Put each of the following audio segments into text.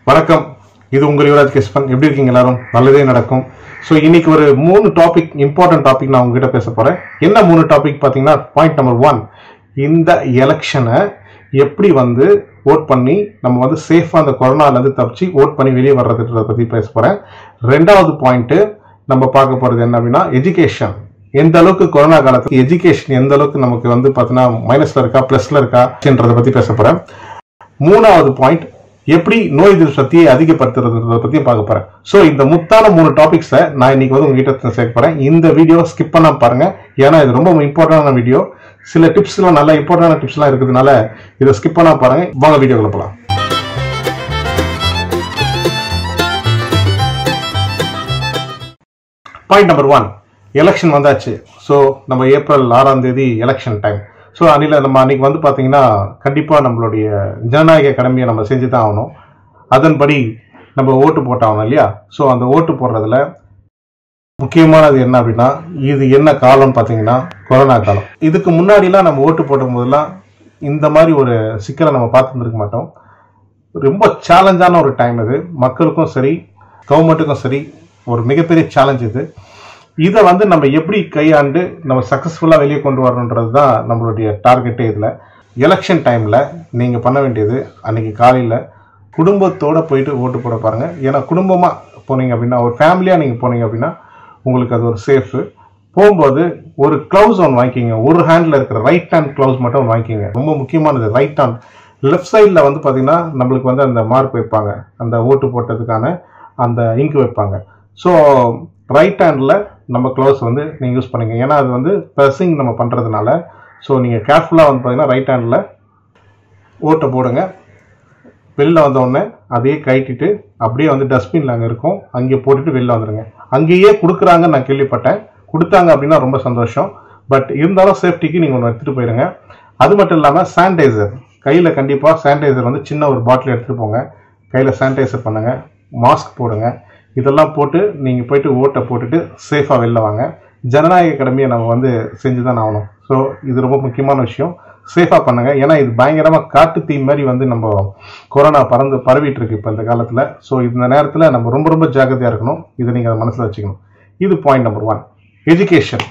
வணக்கம் இது உங்கள் யுவராஜ் கிருஷ்ணன் எப்படி இருக்கீங்க எல்லாரும் நல்லதே நடக்கும் ஸோ இன்னைக்கு ஒரு மூணு டாபிக் இம்பார்ட்டன்ட் டாபிக் நான் உங்ககிட்ட பேச போறேன் என்ன மூணு டாபிக் பார்த்தீங்கன்னா பாயிண்ட் நம்பர் ஒன் இந்த எலெக்ஷனை எப்படி வந்து ஓட் பண்ணி நம்ம வந்து சேஃபாக அந்த கொரோனாலேருந்து தப்பிச்சு ஓட் பண்ணி வெளியே வர்றதுன்றத பற்றி பேச போகிறேன் ரெண்டாவது பாயிண்ட்டு நம்ம பார்க்க போகிறது என்ன அப்படின்னா எஜுகேஷன் எந்த அளவுக்கு கொரோனா காலத்துக்கு எஜுகேஷன் எந்த அளவுக்கு நமக்கு வந்து பார்த்தீங்கன்னா மைனஸ்ல இருக்கா பிளஸ்ல இருக்கான்றதை பத்தி பேச போறேன் மூணாவது பாயிண்ட் எப்படி நோய் எதிர்ப்பு சக்தியை அதிகப்படுத்துறதுன்றத பத்தி பார்க்க போறேன் ஸோ இந்த முத்தான மூணு டாபிக்ஸை நான் இன்னைக்கு வந்து உங்ககிட்ட சேர்க்க போறேன் இந்த வீடியோ ஸ்கிப் பண்ணாம பாருங்க ஏன்னா இது ரொம்ப இம்பார்ட்டன்டான வீடியோ சில டிப்ஸ் எல்லாம் நல்ல இம்பார்ட்டன்டான டிப்ஸ் எல்லாம் இருக்கிறதுனால இதை ஸ்கிப் பண்ணாம பாருங்க வாங்க வீடியோக்குள்ள போலாம் பாயிண்ட் நம்பர் ஒன் எலெக்ஷன் வந்தாச்சு ஸோ நம்ம ஏப்ரல் ஆறாம் தேதி எலெக்ஷன் டைம் ஸோ அன்னில நம்ம அன்னைக்கு வந்து பார்த்தீங்கன்னா கண்டிப்பாக நம்மளுடைய ஜனநாயக கடமையை நம்ம செஞ்சு தான் ஆகணும் அதன்படி நம்ம ஓட்டு போட்டாகணும் இல்லையா ஸோ அந்த ஓட்டு போடுறதுல முக்கியமானது என்ன அப்படின்னா இது என்ன காலம்னு பார்த்தீங்கன்னா கொரோனா காலம் இதுக்கு முன்னாடிலாம் நம்ம ஓட்டு போடும் போதெல்லாம் இந்த மாதிரி ஒரு சிக்கலை நம்ம பார்த்துருந்துருக்க மாட்டோம் ரொம்ப சேலஞ்சான ஒரு டைம் இது மக்களுக்கும் சரி கவர்மெண்ட்டுக்கும் சரி ஒரு மிகப்பெரிய சேலஞ்ச் இது இதை வந்து நம்ம எப்படி கையாண்டு நம்ம சக்ஸஸ்ஃபுல்லாக வெளியே கொண்டு வரணுன்றது தான் நம்மளுடைய டார்கெட்டே இதில் எலெக்ஷன் டைமில் நீங்கள் பண்ண வேண்டியது அன்னைக்கு காலையில் குடும்பத்தோடு போயிட்டு ஓட்டு போட பாருங்க ஏன்னா குடும்பமாக போனீங்க அப்படின்னா ஒரு ஃபேமிலியாக நீங்கள் போனீங்க அப்படின்னா உங்களுக்கு அது ஒரு சேஃபு போகும்போது ஒரு க்ளவுஸ் ஒன்று வாங்கிக்கிங்க ஒரு ஹேண்டில் இருக்கிற ரைட் ஹேண்ட் க்ளவுஸ் மட்டும் ஒன்று வாங்கிக்கிங்க ரொம்ப முக்கியமானது ரைட் ஹேண்ட் லெஃப்ட் சைடில் வந்து பார்த்தீங்கன்னா நம்மளுக்கு வந்து அந்த மார்க் வைப்பாங்க அந்த ஓட்டு போட்டதுக்கான அந்த இங்கு வைப்பாங்க ஸோ ரைட் ஹேண்டில் நம்ம க்ளவுஸ் வந்து நீங்கள் யூஸ் பண்ணிங்க ஏன்னா அது வந்து ப்ரெஸ்ஸிங் நம்ம பண்ணுறதுனால ஸோ நீங்கள் கேர்ஃபுல்லாக வந்து பார்த்தீங்கன்னா ரைட் ஹேண்டில் ஓட்டை போடுங்க வெளில வந்த உடனே அதையே கழட்டிட்டு அப்படியே வந்து டஸ்ட்பின்ல அங்கே இருக்கும் அங்கே போட்டுட்டு வெளில வந்துடுங்க அங்கேயே கொடுக்குறாங்கன்னு நான் கேள்விப்பட்டேன் கொடுத்தாங்க அப்படின்னா ரொம்ப சந்தோஷம் பட் இருந்தாலும் சேஃப்டிக்கு நீங்கள் ஒன்று எடுத்துகிட்டு போயிடுங்க அது மட்டும் இல்லாமல் சானிடைசர் கையில் கண்டிப்பாக சானிடைசர் வந்து சின்ன ஒரு பாட்டில் எடுத்துகிட்டு போங்க கையில் சானிடைசர் பண்ணுங்கள் மாஸ்க் போடுங்க இதெல்லாம் போட்டு நீங்கள் போயிட்டு ஓட்டை போட்டுட்டு சேஃபாக வெளில வாங்க ஜனநாயக கடமையை நம்ம வந்து செஞ்சு தான் ஆகணும் ஸோ இது ரொம்ப முக்கியமான விஷயம் சேஃபாக பண்ணுங்க ஏன்னா இது பயங்கரமாக காட்டு தீ மாதிரி வந்து நம்ம கொரோனா பறந்து பரவிட்டு இருக்கு இப்போ இந்த காலத்தில் ஸோ இந்த நேரத்தில் நம்ம ரொம்ப ரொம்ப ஜாக்கிரதையாக இருக்கணும் இதை நீங்கள் அதை மனசில் வச்சுக்கணும் இது பாயிண்ட் நம்பர் ஒன் எஜுகேஷன்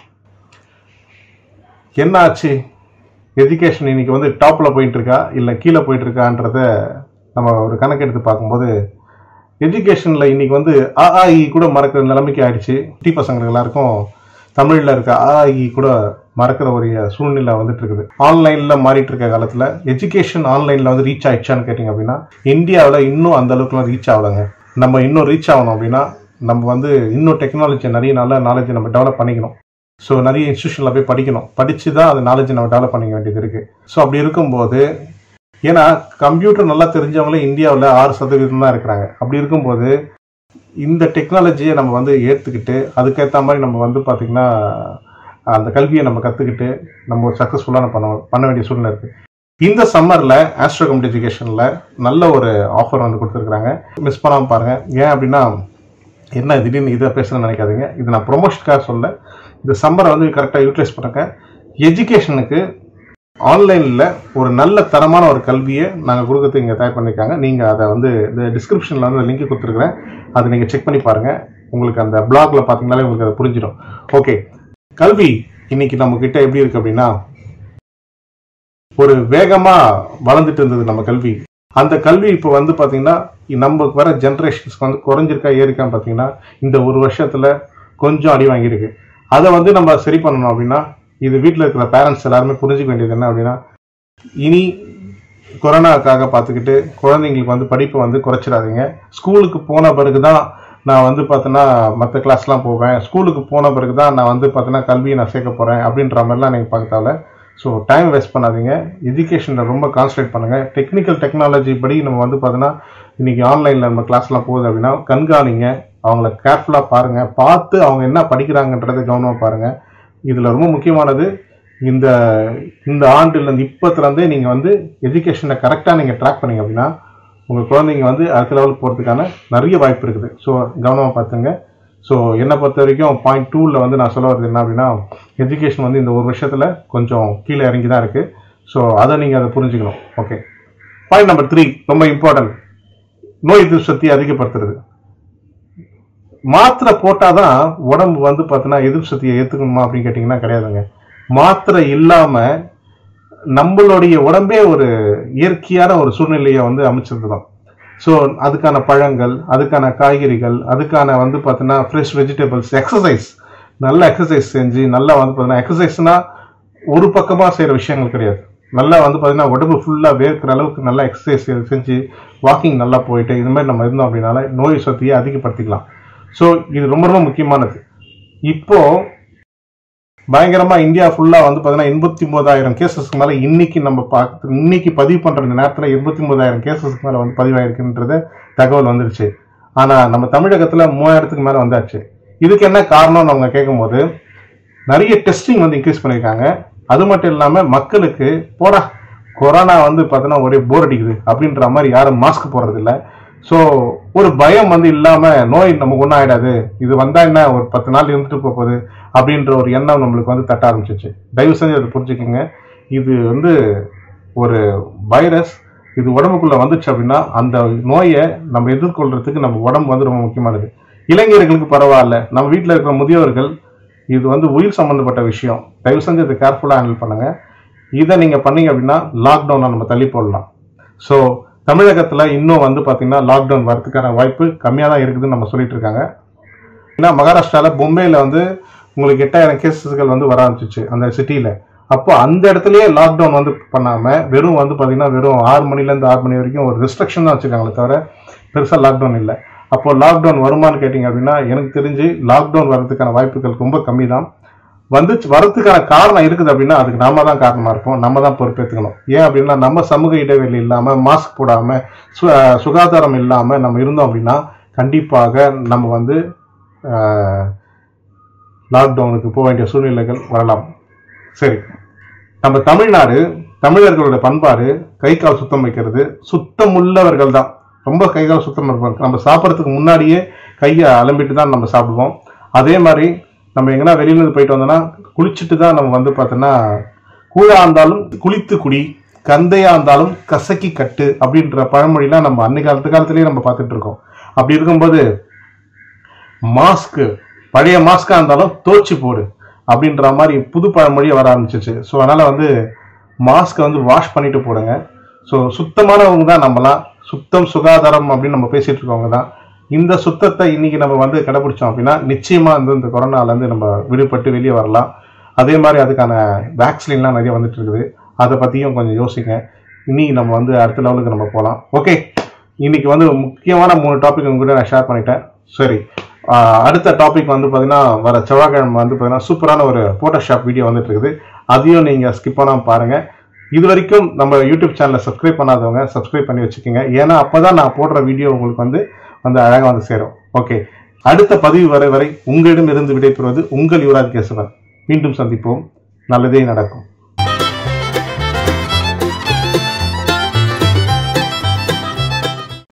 என்ன ஆச்சு எஜுகேஷன் இன்னைக்கு வந்து டாப்பில் போயிட்டு இருக்கா இல்லை கீழே போயிட்டு இருக்கான்றத நம்ம ஒரு கணக்கெடுத்து பார்க்கும்போது எஜுகேஷனில் இன்னைக்கு வந்து ஆஇ கூட மறக்கிற நிலைமைக்கு ஆயிடுச்சு குட்டி பசங்களுக்கு எல்லாருக்கும் தமிழில் இருக்க ஆஇ கூட மறக்கிற ஒரு சூழ்நிலை வந்துட்டு இருக்குது ஆன்லைனில் மாறிட்டு இருக்க காலத்தில் எஜுகேஷன் ஆன்லைனில் வந்து ரீச் ஆயிடுச்சான்னு கேட்டிங்க அப்படின்னா இந்தியாவில் இன்னும் அந்த அளவுக்குலாம் ரீச் ஆகலைங்க நம்ம இன்னும் ரீச் ஆகணும் அப்படின்னா நம்ம வந்து இன்னும் டெக்னாலஜி நிறைய நல்ல நாலேஜ் நம்ம டெவலப் பண்ணிக்கணும் ஸோ நிறைய இன்ஸ்டியூஷனில் போய் படிக்கணும் படித்து தான் அந்த நாலேஜை நம்ம டெவலப் பண்ணிக்க வேண்டியது இருக்குது ஸோ அப்படி இருக்கும்போது ஏன்னா கம்ப்யூட்டர் நல்லா தெரிஞ்சவங்களே இந்தியாவில் ஆறு சதவீதம் தான் இருக்கிறாங்க அப்படி இருக்கும்போது இந்த டெக்னாலஜியை நம்ம வந்து ஏற்றுக்கிட்டு அதுக்கேற்ற மாதிரி நம்ம வந்து பார்த்திங்கன்னா அந்த கல்வியை நம்ம கற்றுக்கிட்டு நம்ம ஒரு சக்ஸஸ்ஃபுல்லான பண்ண பண்ண வேண்டிய சூழ்நிலை இருக்குது இந்த சம்மரில் ஆஸ்ட்ரோ கம்ப்யூட்டர் எஜுகேஷனில் நல்ல ஒரு ஆஃபர் வந்து கொடுத்துருக்குறாங்க மிஸ் பண்ணாமல் பாருங்கள் ஏன் அப்படின்னா என்ன திடீர்னு இதை பேசுகிறேன்னு நினைக்காதீங்க இது நான் ப்ரொமோஷனுக்காக சொல்ல இந்த சம்மரை வந்து கரெக்டாக யூட்டிலைஸ் பண்ணுங்க எஜுகேஷனுக்கு ஆன்லைனில் ஒரு நல்ல தரமான ஒரு கல்வியை நாங்கள் கொடுக்கறதுக்கு இங்கே தயார் பண்ணியிருக்காங்க நீங்கள் அதை வந்து இந்த டிஸ்கிரிப்ஷனில் வந்து லிங்க் கொடுத்துருக்குறேன் அதை நீங்கள் செக் பண்ணி பாருங்கள் உங்களுக்கு அந்த பிளாக்ல பார்த்தீங்கனாலே உங்களுக்கு அதை புரிஞ்சிடும் ஓகே கல்வி இன்னைக்கு நம்ம கிட்ட எப்படி இருக்கு அப்படின்னா ஒரு வேகமாக வளர்ந்துட்டு இருந்தது நம்ம கல்வி அந்த கல்வி இப்போ வந்து பார்த்தீங்கன்னா நமக்கு வர ஜென்ரேஷன்ஸ்க்கு வந்து குறைஞ்சிருக்கா ஏறிக்கான்னு பார்த்தீங்கன்னா இந்த ஒரு வருஷத்தில் கொஞ்சம் அடி வாங்கியிருக்கு அதை வந்து நம்ம சரி பண்ணணும் அப்படின்னா இது வீட்டில் இருக்கிற பேரண்ட்ஸ் எல்லாருமே புரிஞ்சுக்க வேண்டியது என்ன அப்படின்னா இனி கொரோனாக்காக பார்த்துக்கிட்டு குழந்தைங்களுக்கு வந்து படிப்பை வந்து குறைச்சிடாதீங்க ஸ்கூலுக்கு போன பிறகு தான் நான் வந்து பார்த்தோன்னா மற்ற கிளாஸ்லாம் போவேன் ஸ்கூலுக்கு போன பிறகு தான் நான் வந்து பார்த்தோன்னா கல்வியை நான் சேர்க்க போகிறேன் அப்படின்ற மாதிரிலாம் நீங்கள் பார்க்கத்தால ஸோ டைம் வேஸ்ட் பண்ணாதீங்க எஜுகேஷனில் ரொம்ப கான்சன்ட்ரேட் பண்ணுங்கள் டெக்னிக்கல் டெக்னாலஜி படி நம்ம வந்து பார்த்தோன்னா இன்றைக்கி ஆன்லைனில் நம்ம கிளாஸ்லாம் போகுது அப்படின்னா கண்காணிங்க அவங்கள கேர்ஃபுல்லாக பாருங்கள் பார்த்து அவங்க என்ன படிக்கிறாங்கன்றதை கவனமாக பாருங்கள் இதில் ரொம்ப முக்கியமானது இந்த இந்த ஆண்டுலேருந்து இப்போத்துலேருந்தே நீங்கள் வந்து எஜுகேஷனை கரெக்டாக நீங்கள் ட்ராக் பண்ணீங்க அப்படின்னா உங்கள் குழந்தைங்க வந்து அடுத்த லெவலுக்கு போகிறதுக்கான நிறைய வாய்ப்பு இருக்குது ஸோ கவனமாக பார்த்துங்க ஸோ என்னை பொறுத்த வரைக்கும் பாயிண்ட் டூவில் வந்து நான் சொல்ல வர்றது என்ன அப்படின்னா எஜுகேஷன் வந்து இந்த ஒரு வருஷத்தில் கொஞ்சம் கீழே இறங்கி தான் இருக்குது ஸோ அதை நீங்கள் அதை புரிஞ்சுக்கணும் ஓகே பாயிண்ட் நம்பர் த்ரீ ரொம்ப இம்பார்ட்டன்ட் நோய் எதிர்ப்பு சக்தியை அதிகப்படுத்துறது மாத்திரை போட்டாதான் உடம்பு வந்து பார்த்தீங்கன்னா எதிர்ப்பு சக்தியை ஏற்றுக்கணுமா அப்படின்னு கேட்டிங்கன்னா கிடையாதுங்க மாத்திரை இல்லாம நம்மளுடைய உடம்பே ஒரு இயற்கையான ஒரு சூழ்நிலையை வந்து அமைச்சிருந்தோம் ஸோ அதுக்கான பழங்கள் அதுக்கான காய்கறிகள் அதுக்கான வந்து பார்த்தீங்கன்னா ஃப்ரெஷ் வெஜிடபிள்ஸ் எக்ஸசைஸ் நல்ல எக்ஸசைஸ் செஞ்சு நல்லா வந்து பார்த்தீங்கன்னா எக்ஸசைஸ்னா ஒரு பக்கமாக செய்கிற விஷயங்கள் கிடையாது நல்லா வந்து பார்த்தீங்கன்னா உடம்பு ஃபுல்லாக வேர்க்கிற அளவுக்கு நல்லா எக்ஸசைஸ் செஞ்சு வாக்கிங் நல்லா போயிட்டு இது மாதிரி நம்ம இருந்தோம் அப்படின்னால நோய் சக்தியை அதிகப்படுத்திக்கலாம் ஸோ இது ரொம்ப ரொம்ப முக்கியமானது இப்போ பயங்கரமா இந்தியா ஃபுல்லா வந்து பார்த்தீங்கன்னா எண்பத்தி ஒன்பதாயிரம் கேசஸ்க்கு மேல இன்னைக்கு நம்ம பார்த்து இன்னைக்கு பதிவு பண்ற இந்த நேரத்துல எண்பத்தி ஒன்பதாயிரம் கேசஸ்க்கு மேல வந்து பதிவாயிருக்குன்றது தகவல் வந்துருச்சு ஆனா நம்ம தமிழகத்துல மூவாயிரத்துக்கு மேல வந்தாச்சு இதுக்கு என்ன காரணம்னு அவங்க கேட்கும்போது நிறைய டெஸ்டிங் வந்து இன்க்ரீஸ் பண்ணியிருக்காங்க அது மட்டும் இல்லாம மக்களுக்கு போடா கொரோனா வந்து பார்த்தோன்னா ஒரே போர் அடிக்குது அப்படின்ற மாதிரி யாரும் மாஸ்க் போடுறது இல்ல ஸோ ஒரு பயம் வந்து இல்லாம நோய் நமக்கு ஒன்றும் ஆயிடாது இது வந்தா என்ன ஒரு பத்து நாள் இருந்துட்டு போக போகுது அப்படின்ற ஒரு எண்ணம் நம்மளுக்கு வந்து தட்ட ஆரம்பிச்சிச்சு தயவு செஞ்சு அதை புரிஞ்சுக்கோங்க இது வந்து ஒரு வைரஸ் இது உடம்புக்குள்ள வந்துச்சு அப்படின்னா அந்த நோயை நம்ம எதிர்கொள்றதுக்கு நம்ம உடம்பு வந்து ரொம்ப முக்கியமானது இளைஞர்களுக்கு பரவாயில்ல நம்ம வீட்டில் இருக்கிற முதியோர்கள் இது வந்து உயிர் சம்பந்தப்பட்ட விஷயம் தயவு செஞ்சு இதை கேர்ஃபுல்லாக ஹேண்டில் பண்ணுங்க இதை நீங்க பண்ணீங்க அப்படின்னா லாக்டவுனை நம்ம தள்ளி போடலாம் ஸோ தமிழகத்தில் இன்னும் வந்து பார்த்தீங்கன்னா லாக்டவுன் வரதுக்கான வாய்ப்பு கம்மியாக தான் இருக்குதுன்னு நம்ம சொல்லிட்டு இருக்காங்க ஏன்னா மகாராஷ்டிராவில் பொம்பையில் வந்து உங்களுக்கு எட்டாயிரம் கேசஸ்கள் வந்து வர ஆரம்பிச்சிச்சு அந்த சிட்டியில் அப்போ அந்த இடத்துலயே லாக்டவுன் வந்து பண்ணாமல் வெறும் வந்து பார்த்தீங்கன்னா வெறும் ஆறு மணிலேருந்து ஆறு மணி வரைக்கும் ஒரு ரெஸ்ட்ரிக்ஷன் தான் வச்சுருக்காங்களே தவிர பெருசாக லாக்டவுன் இல்லை அப்போ லாக்டவுன் வருமான்னு கேட்டிங்க அப்படின்னா எனக்கு தெரிஞ்சு லாக்டவுன் வர்றதுக்கான வாய்ப்புகள் ரொம்ப கம்மி தான் வந்து வரதுக்கான காரணம் இருக்குது அப்படின்னா அதுக்கு நாம தான் காரணமா இருப்போம் நம்ம தான் பொறுப்பேற்றுக்கணும் ஏன் அப்படின்னா நம்ம சமூக இடைவெளி இல்லாம மாஸ்க் போடாம சு- அஹ் சுகாதாரம் இல்லாம நம்ம இருந்தோம் அப்படின்னா கண்டிப்பாக நம்ம வந்து லாக்டவுனுக்கு போக வேண்டிய சூழ்நிலைகள் வரலாம் சரி நம்ம தமிழ்நாடு தமிழர்களோட பண்பாடு கை கால் சுத்தம் வைக்கிறது சுத்தம் உள்ளவர்கள் தான் ரொம்ப கை கால் சுத்தம் இருப்பாங்க நம்ம சாப்பிட்றதுக்கு முன்னாடியே கையை அலம்பிட்டு தான் நம்ம சாப்பிடுவோம் அதே மாதிரி நம்ம எங்கன்னா வெளியில போயிட்டு வந்தோம்னா குளிச்சுட்டு தான் நம்ம வந்து பார்த்தோன்னா கூழா இருந்தாலும் குளித்து குடி கந்தையா இருந்தாலும் கசக்கி கட்டு அப்படின்ற பழமொழிலாம் நம்ம அன்னை காலத்து காலத்திலேயே நம்ம பார்த்துட்டு இருக்கோம் அப்படி இருக்கும்போது மாஸ்க்கு பழைய மாஸ்கா இருந்தாலும் தோச்சு போடு அப்படின்ற மாதிரி புது பழமொழியே வர ஆரம்பிச்சிச்சு ஸோ அதனால வந்து மாஸ்க்கை வந்து வாஷ் பண்ணிட்டு போடுங்க ஸோ சுத்தமானவங்க தான் நம்மலாம் சுத்தம் சுகாதாரம் அப்படின்னு நம்ம பேசிட்டு இருக்கவங்க தான் இந்த சுத்தத்தை இன்னைக்கு நம்ம வந்து கடைபிடிச்சோம் அப்படின்னா நிச்சயமா வந்து இந்த கொரோனால இருந்து நம்ம விடுபட்டு வெளியே வரலாம் அதே மாதிரி அதுக்கான வேக்சின்லாம் நிறைய வந்துட்டு இருக்குது அதை பத்தியும் கொஞ்சம் யோசிங்க இனி நம்ம வந்து அடுத்த லெவலுக்கு நம்ம போகலாம் ஓகே இன்னைக்கு வந்து முக்கியமான மூணு டாபிக் உங்ககிட்ட நான் ஷேர் பண்ணிட்டேன் சரி ஆஹ் அடுத்த டாபிக் வந்து பார்த்தீங்கன்னா வர செவ்வாய்க்கிழமை வந்து பார்த்தீங்கன்னா சூப்பரான ஒரு ஃபோட்டோஷாப் வீடியோ வந்துட்டு இருக்குது அதையும் நீங்கள் ஸ்கிப் பண்ணாமல் பாருங்க இது வரைக்கும் நம்ம யூடியூப் சேனலை சப்ஸ்கிரைப் பண்ணாதவங்க சப்ஸ்கிரைப் பண்ணி வச்சுக்கோங்க ஏன்னா அப்பதான் நான் போடுற வீடியோ உங்களுக்கு வந்து வந்து அழகாக வந்து சேரும் ஓகே அடுத்த பதிவு வரை வரை உங்களிடம் இருந்து விடைபெறுவது உங்கள் யுவராஜ் கேசவன் மீண்டும் சந்திப்போம் நல்லதே நடக்கும்